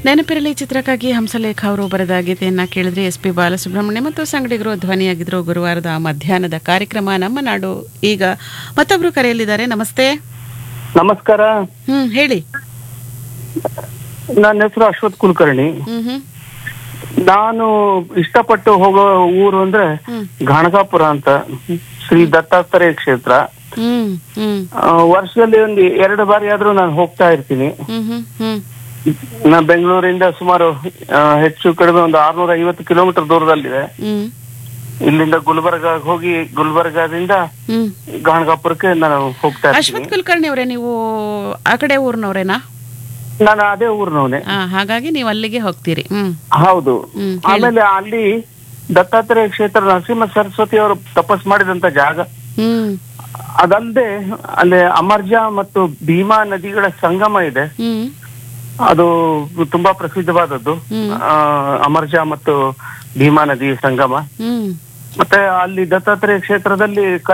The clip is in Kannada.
ನೆನಪಿರಲಿ ಚಿತ್ರಕ್ಕಾಗಿ ಹಂಸಲೇಖ ಅವರು ಬರೆದ ಗೀತೆಯನ್ನ ಕೇಳಿದ್ರೆ ಎಸ್ ಪಿ ಬಾಲಸುಬ್ರಹ್ಮಣ್ಯ ಮತ್ತು ಸಂಗಡಿಗರು ಧ್ವನಿಯಾಗಿದ್ರು ಗುರುವಾರದ ಮಧ್ಯಾಹ್ನದ ಕಾರ್ಯಕ್ರಮ ನಮ್ಮ ನಾಡು ಈಗ ಮತ್ತೊಬ್ರು ಕರೆಯಲ್ಲಿದ್ದಾರೆ ನಮಸ್ತೆ ನಮಸ್ಕಾರ ಹ್ಮ್ ಹೇಳಿ ನನ್ನ ಹೆಸರು ಅಶ್ವಥ್ ಕುಲಕರ್ಣಿ ಹ್ಮ್ ಹ್ಮ್ ನಾನು ಇಷ್ಟಪಟ್ಟು ಹೋಗೋ ಊರು ಅಂದ್ರೆ ಹ್ಮ್. ಗಾಣಗಾಪುರ ಅಂತ ಶ್ರೀ ದತ್ತಾತ್ರೇಯ ಕ್ಷೇತ್ರ ಹ್ಮ್ ಹ್ಮ್ ಆ, ವರ್ಷದಲ್ಲಿ ಒಂದು ಎರಡು ಬಾರಿ ಆದ್ರೂ ನಾನು ಹೋಗ್ತಾ ಇರ್ತೀನಿ ಹ್ಮ್ ಹ್ಮ್ ಹ್ಮ್ ನಾ ಬೆಂಗಳೂರಿಂದ ಸುಮಾರು ಆ, ಹೆಚ್ಚು ಕಡಿಮೆ ಒಂದು ಆರ್ನೂರ ಐವತ್ತು ಕಿಲೋಮೀಟರ್ ದೂರದಲ್ಲಿದೆ ಹ್ಮ್ ಇಲ್ಲಿಂದ ಗುಲ್ಬರ್ಗ ಹೋಗಿ ಗುಲ್ಬರ್ಗಾದಿಂದ ಹ್ಮ್ ಗಾಣಗಾಪುರಕ್ಕೆ ನಾನು ಹೋಗ್ತಾ ಇರ್ತೀನಿ ಅಶ್ವಥ್ ಕುಲಕರ್ಣಿ ಅವರೇ ನೀವು ಆ ಕಡೆ ಊರ್ನವ್ರೇನಾ ನಾನು ಅದೇ ಊರಿನವನೇ ಆ, ಹಾಗಾಗಿ ನೀವು ಅಲ್ಲಿಗೆ ಹೋಗ್ತೀರಿ ಹ್ಮ್ ಹೌದು ಹ್ಮ್, ಹೇಳಿ. ಆಮೇಲೆ ಅಲ್ಲಿ ದತ್ತಾತ್ರೇಯ ಕ್ಷೇತ್ರ ನರಸಿಂಹ ಸರಸ್ವತಿ ಅವರು ತಪಸ್ ಮಾಡಿದಂತ ಜಾಗ ಹ್ಮ್ ಅದಲ್ಲದೆ ಅಲ್ಲಿ ಅಮರ್ಜ ಮತ್ತು ಭೀಮಾ ನದಿಗಳ ಸಂಗಮ ಇದೆ ಹ್ಮ್ ಅದು ತುಂಬಾ ಪ್ರಸಿದ್ಧವಾದದ್ದು ಹ್ಮ್. ಆ, ಅಮರ್ಜ ಮತ್ತು ಭೀಮಾ ನದಿ ಸಂಗಮ ಹ್ಮ್ ಮತ್ತೆ ಅಲ್ಲಿ ದತ್ತಾತ್ರೇಯ ಕ್ಷೇತ್ರದಲ್ಲಿ